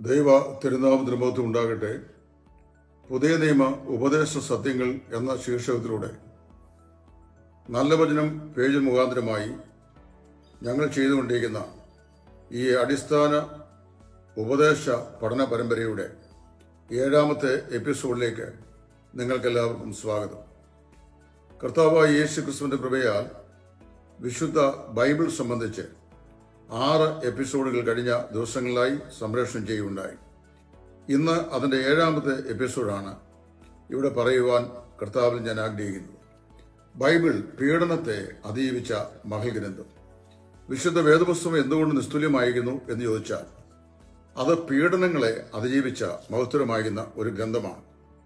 ദൈവ തിരുനാമത്തിന് മഹത്വം ഉണ്ടാകട്ടെ പുതിയ നിയമ ഉപദേശ സത്യങ്ങൾ എന്ന ശീർഷകത്തിലൂടെ നല്ല വചനം പേജ് മുഖാന്തരമായി ഞങ്ങൾ ചെയ്തുകൊണ്ടിരിക്കുന്ന ഈ അടിസ്ഥാന ഉപദേശ പഠന പരമ്പരയുടെ ഏഴാമത്തെ എപ്പിസോഡിലേക്ക് നിങ്ങൾക്കെല്ലാവർക്കും സ്വാഗതം കർത്താവായ യേശു ക്രിസ്തുവിന്റെ കൃപയാൽ വിശുദ്ധ ബൈബിൾ സംബന്ധിച്ച് ആറ് എപ്പിസോഡുകൾ കഴിഞ്ഞ ദിവസങ്ങളിലായി സംപ്രേഷണം ചെയ്യുകയുണ്ടായി ഇന്ന് അതിന്റെ ഏഴാമത്തെ എപ്പിസോഡാണ് ഇവിടെ പറയുവാൻ കർത്താവിൽ ഞാൻ ആഗ്രഹിക്കുന്നത് ബൈബിൾ പീഡനത്തെ അതിജീവിച്ച മഹൽ ഗ്രന്ഥം വിശുദ്ധ വേദപുസ്തകം എന്തുകൊണ്ട് നിസ്തുല്യമായിരുന്നു എന്ന് ചോദിച്ചാൽ അത് പീഡനങ്ങളെ അതിജീവിച്ച മഹത്തരമാകുന്ന ഒരു ഗ്രന്ഥമാണ്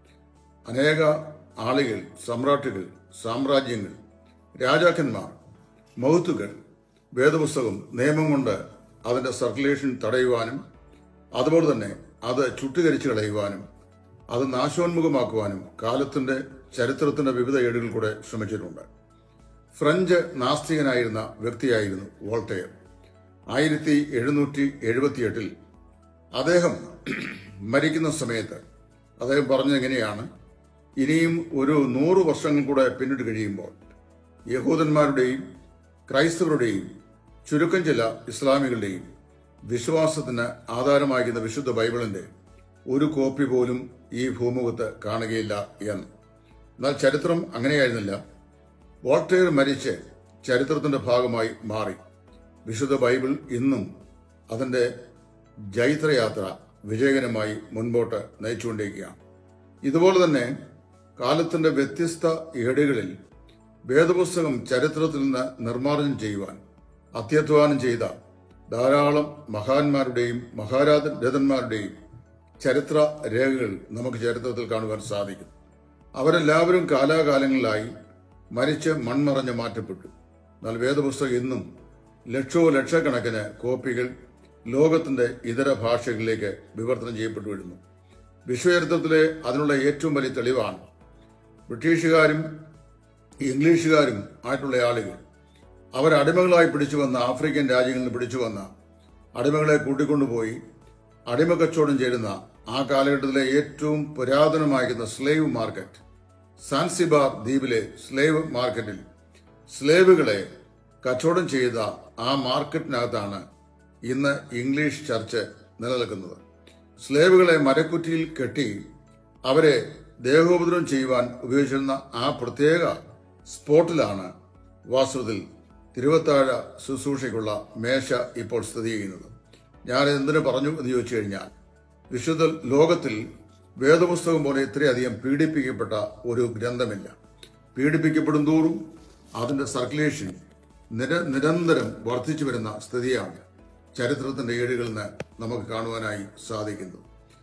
അനേക ആളുകൾ സമ്രാട്ടുകൾ സാമ്രാജ്യങ്ങൾ രാജാക്കന്മാർ മൗത്തുകൾ വേദപുസ്തകം നിയമം കൊണ്ട് അതിന്റെ സർക്കുലേഷൻ തടയുവാനും അതുപോലെ തന്നെ അത് ചുട്ടുകരിച്ചു കളയുവാനും അത് നാശോന്മുഖമാക്കുവാനും കാലത്തിന്റെ ചരിത്രത്തിന്റെ വിവിധ ഏടുകൾ കൂടെ ശ്രമിച്ചിട്ടുണ്ട് ഫ്രഞ്ച് നാസ്തികനായിരുന്ന വ്യക്തിയായിരുന്നു വോൾട്ടയർ ആയിരത്തി എഴുന്നൂറ്റി എഴുപത്തിയെട്ടിൽ അദ്ദേഹം മരിക്കുന്ന സമയത്ത് അദ്ദേഹം പറഞ്ഞെങ്ങനെയാണ് ഇനിയും ഒരു നൂറ് വർഷങ്ങൾ കൂടെ പിന്നിട്ട് കഴിയുമ്പോൾ യഹൂദന്മാരുടെയും ക്രൈസ്തവരുടെയും ചുരുക്കം ചില ഇസ്ലാമികളുടെയും വിശ്വാസത്തിന് ആധാരമാകുന്ന വിശുദ്ധ ബൈബിളിന്റെ ഒരു കോപ്പി പോലും ഈ ഭൂമുഖത്ത് കാണുകയില്ല എന്ന് എന്നാൽ ചരിത്രം അങ്ങനെയായിരുന്നില്ല വോൾട്ടയർ മരിച്ച് ചരിത്രത്തിന്റെ ഭാഗമായി മാറി വിശുദ്ധ ബൈബിൾ ഇന്നും അതിന്റെ ജൈത്രയാത്ര വിജയകരമായി മുൻപോട്ട് നയിച്ചുകൊണ്ടിരിക്കുകയാണ് ഇതുപോലെ തന്നെ കാലത്തിന്റെ വ്യത്യസ്ത ഏടുകളിൽ വേദപുസ്തകം ചരിത്രത്തിൽ നിന്ന് നിർമ്മാർജ്ജനം ചെയ്യുവാൻ അത്യധ്വാനം ചെയ്ത ധാരാളം മഹാന്മാരുടെയും മഹാരാജന്മാരുടെയും ചരിത്ര രേഖകൾ നമുക്ക് ചരിത്രത്തിൽ കാണുവാൻ സാധിക്കും അവരെല്ലാവരും കാലാകാലങ്ങളിലായി മരിച്ച് മൺമറഞ്ഞ് മാറ്റപ്പെട്ടു എന്നാൽ വേദപുസ്തകം ഇന്നും ലക്ഷോ ലക്ഷക്കണക്കിന് കോപ്പികൾ ലോകത്തിന്റെ ഇതര ഭാഷകളിലേക്ക് വിവർത്തനം ചെയ്യപ്പെട്ടു വരുന്നു വിശ്വചരിത്രത്തിലെ അതിനുള്ള ഏറ്റവും വലിയ തെളിവാണ് ബ്രിട്ടീഷുകാരും ഇംഗ്ലീഷുകാരും ആയിട്ടുള്ള ആളുകൾ അവർ അടിമകളായി പിടിച്ചു വന്ന ആഫ്രിക്കൻ രാജ്യങ്ങളിൽ നിന്ന് പിടിച്ചു വന്ന അടിമകളെ കൂട്ടിക്കൊണ്ടുപോയി അടിമ കച്ചവടം ചേരുന്ന ആ കാലഘട്ടത്തിലെ ഏറ്റവും പുരാതനമായിരുന്ന സ്ലേവ് മാർക്കറ്റ് സാൻസിബാർ ദ്വീപിലെ സ്ലേവ് മാർക്കറ്റിൽ സ്ലേവുകളെ കച്ചവടം ചെയ്ത ആ മാർക്കറ്റിനകത്താണ് ഇന്ന് ഇംഗ്ലീഷ് ചർച്ച് നിലനിൽക്കുന്നത് സ്ലേവുകളെ മരക്കുറ്റിയിൽ കെട്ടി അവരെ ദേഹോപദ്രവം ചെയ്യുവാൻ ഉപയോഗിച്ചിരുന്ന ആ പ്രത്യേക സ്പോട്ടിലാണ് വാസ്തവത്തിൽ തിരുവത്താഴ ശുശ്രൂഷയ്ക്കുള്ള മേശ ഇപ്പോൾ സ്ഥിതി ചെയ്യുന്നത് ഞാൻ എന്തിനു പറഞ്ഞു എന്ന് ചോദിച്ചു കഴിഞ്ഞാൽ വിശുദ്ധ ലോകത്തിൽ വേദപുസ്തകം പോലെ ഇത്രയധികം പീഡിപ്പിക്കപ്പെട്ട ഒരു ഗ്രന്ഥമില്ല പീഡിപ്പിക്കപ്പെടും തോറും അതിന്റെ സർക്കുലേഷൻ നിര നിരന്തരം വർദ്ധിച്ചു വരുന്ന സ്ഥിതിയാണ് ചരിത്രത്തിന്റെ ഏടുകളിൽ നിന്ന് നമുക്ക് കാണുവാനായി സാധിക്കുന്നത്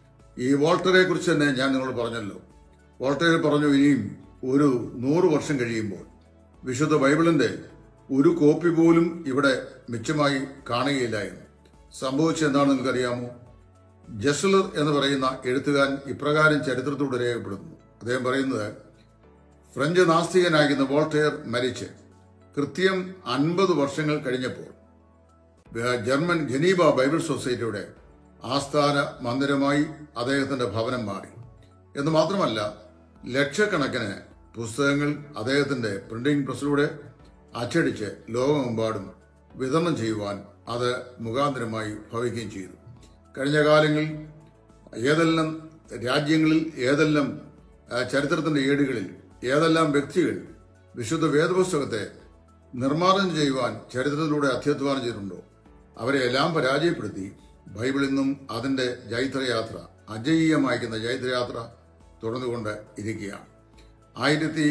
ഈ വോൾട്ടറെ കുറിച്ച് തന്നെ ഞാൻ നിങ്ങളോട് പറഞ്ഞല്ലോ വോൾട്ടർ പറഞ്ഞു ഇനിയും ഒരു നൂറ് വർഷം കഴിയുമ്പോൾ വിശുദ്ധ ബൈബിളിന്റെ ഒരു കോപ്പി പോലും ഇവിടെ മിച്ചമായി കാണുകയില്ല എന്ന് സംഭവിച്ചത് എന്താണെന്ന് നിങ്ങൾക്കറിയാമോ ജസ്ലർ എന്ന് പറയുന്ന എഴുത്തുകാരൻ ഇപ്രകാരം ചരിത്രത്തോട് രേഖപ്പെടുത്തുന്നു അദ്ദേഹം പറയുന്നത് ഫ്രഞ്ച് നാസ്തികനായിരുന്ന വോൾട്ടയർ മരിച്ച് കൃത്യം അൻപത് വർഷങ്ങൾ കഴിഞ്ഞപ്പോൾ ജർമ്മൻ ജനീബ ബൈബിൾ സൊസൈറ്റിയുടെ ആസ്ഥാന മന്ദിരമായി അദ്ദേഹത്തിന്റെ ഭവനം മാറി എന്ന് മാത്രമല്ല ലക്ഷക്കണക്കിന് പുസ്തകങ്ങൾ അദ്ദേഹത്തിന്റെ പ്രിന്റിംഗ് പ്രസ്സിലൂടെ അച്ചടിച്ച് ലോകമെമ്പാടും വിതരണം ചെയ്യുവാൻ അത് മുഖാന്തരമായി ഭവിക്കുകയും ചെയ്തു കഴിഞ്ഞ കാലങ്ങളിൽ ഏതെല്ലാം രാജ്യങ്ങളിൽ ഏതെല്ലാം ചരിത്രത്തിന്റെ ഏടുകളിൽ ഏതെല്ലാം വ്യക്തികൾ വിശുദ്ധ വേദപുസ്തകത്തെ നിർമ്മാർജ്ജനം ചെയ്യുവാൻ ചരിത്രത്തിലൂടെ അത്യധ്വാനം ചെയ്തിട്ടുണ്ടോ അവരെ എല്ലാം പരാജയപ്പെടുത്തി ബൈബിൾ ഇന്നും അതിന്റെ ജൈത്രയാത്ര അജയ്യമായിരിക്കുന്ന ജൈത്രയാത്ര തുടർന്നുകൊണ്ട് ഇരിക്കുകയാണ് ആയിരത്തി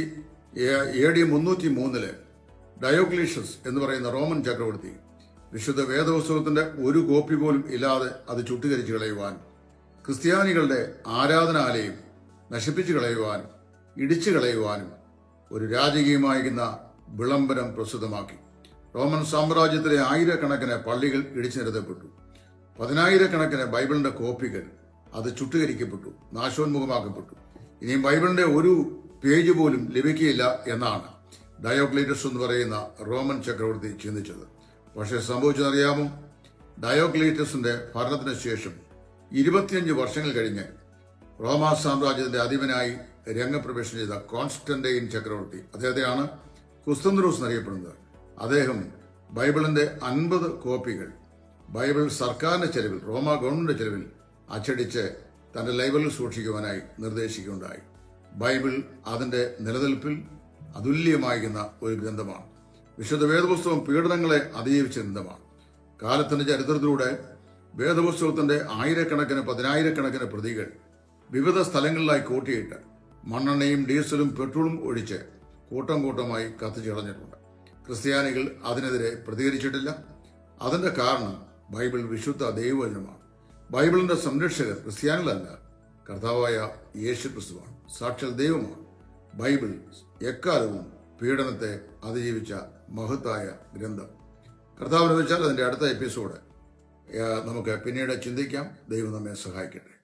എ ഡി മുന്നൂറ്റി മൂന്നില് ഡയോക്ലീഷ്യസ് എന്ന് പറയുന്ന റോമൻ ചക്രവർത്തി വിശുദ്ധ വേദപുസ്തകത്തിന്റെ ഒരു കോപ്പി പോലും ഇല്ലാതെ അത് ചുട്ടുകരിച്ചു കളയുവാനും ക്രിസ്ത്യാനികളുടെ ആരാധനാലയം നശിപ്പിച്ചു കളയുവാനും ഇടിച്ചു കളയുവാനും ഒരു രാജകീയമായിരിക്കുന്ന വിളംബരം പ്രസിദ്ധമാക്കി റോമൻ സാമ്രാജ്യത്തിലെ ആയിരക്കണക്കിന് പള്ളികൾ ഇടിച്ചു നിരത്തപ്പെട്ടു പതിനായിരക്കണക്കിന് ബൈബിളിന്റെ കോപ്പികൾ അത് ചുട്ടുകരിക്കപ്പെട്ടു നാശോന്മുഖമാക്കപ്പെട്ടു ഇനിയും ബൈബിളിന്റെ ഒരു പേജ് പോലും ലഭിക്കുകയില്ല എന്നാണ് ഡയോക്ലീറ്റസ് എന്ന് പറയുന്ന റോമൻ ചക്രവർത്തി ചിന്തിച്ചത് പക്ഷെ സംഭവിച്ചതറിയാമോ ഡയോക്ലീറ്റസിന്റെ ഭരണത്തിന് ശേഷം ഇരുപത്തിയഞ്ച് വർഷങ്ങൾ കഴിഞ്ഞ് റോമാ സാമ്രാജ്യത്തിന്റെ അധിപനായി രംഗപ്രവേശനം ചെയ്ത കോൺസ്റ്റന്റൈൻ ചക്രവർത്തി അദ്ദേഹത്തെയാണ് കുസ്തന്ത്രൂസ് എന്നറിയപ്പെടുന്നത് അദ്ദേഹം ബൈബിളിന്റെ അൻപത് കോപ്പികൾ ബൈബിൾ സർക്കാരിന്റെ ചെലവിൽ റോമ ഗവൺമെന്റ് ചെലവിൽ അച്ചടിച്ച് തന്റെ ലൈബ്രറിയിൽ സൂക്ഷിക്കുവാനായി നിർദ്ദേശിക്കുകയുണ്ടായി ബൈബിൾ അതിന്റെ നിലനിൽപ്പിൽ അതുല്യമായിരുന്ന ഒരു ഗ്രന്ഥമാണ് വിശുദ്ധ വേദപുസ്തകം പീഡനങ്ങളെ അതിജീവിച്ച ഗ്രന്ഥമാണ് കാലത്തിന്റെ ചരിത്രത്തിലൂടെ വേദപുസ്തകത്തിന്റെ ആയിരക്കണക്കിന് പതിനായിരക്കണക്കിന് പ്രതികൾ വിവിധ സ്ഥലങ്ങളിലായി കൂട്ടിയിട്ട് മണ്ണെണ്ണയും ഡീസലും പെട്രോളും ഒഴിച്ച് കൂട്ടം കൂട്ടമായി കത്തിച്ചു കളഞ്ഞിട്ടുണ്ട് ക്രിസ്ത്യാനികൾ അതിനെതിരെ പ്രതികരിച്ചിട്ടില്ല അതിന്റെ കാരണം ബൈബിൾ വിശുദ്ധ ദൈവവചനമാണ് ബൈബിളിന്റെ സംരക്ഷകർ ക്രിസ്ത്യാനികളല്ല കർത്താവായ യേശു ക്രിസ്തുവാണ് സാക്ഷാൽ ദൈവമാണ് ബൈബിൾ എക്കാലവും പീഡനത്തെ അതിജീവിച്ച മഹത്തായ ഗ്രന്ഥം കർത്താവിനെ വെച്ചാൽ അതിന്റെ അടുത്ത എപ്പിസോഡ് ഏഹ്, നമുക്ക് പിന്നീട് ചിന്തിക്കാം ദൈവം നമ്മെ സഹായിക്കട്ടെ